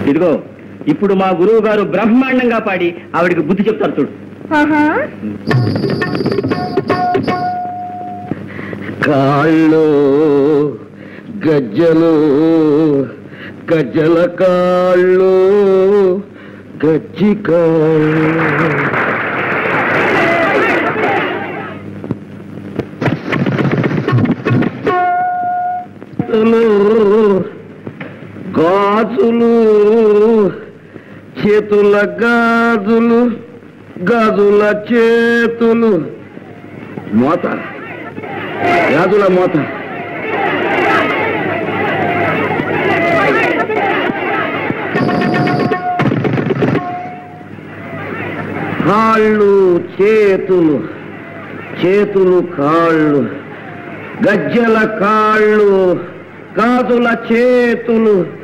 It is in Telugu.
ఇదిగో ఇప్పుడు మా గురువు గారు బ్రహ్మాండంగా పాడి ఆవిడికి బుద్ధి చెప్తారు చూడు ఆహా కాళ్ళు గజ్జలు గజ్జల కాళ్ళు గజ్జి కాళ్ళు గాజులు చేతుల గాజులు గాజుల చేతులు మోత గాజుల మోత కాళ్ళు చేతులు చేతులు కాళ్ళు గజ్జల కాళ్ళు గాజుల చేతులు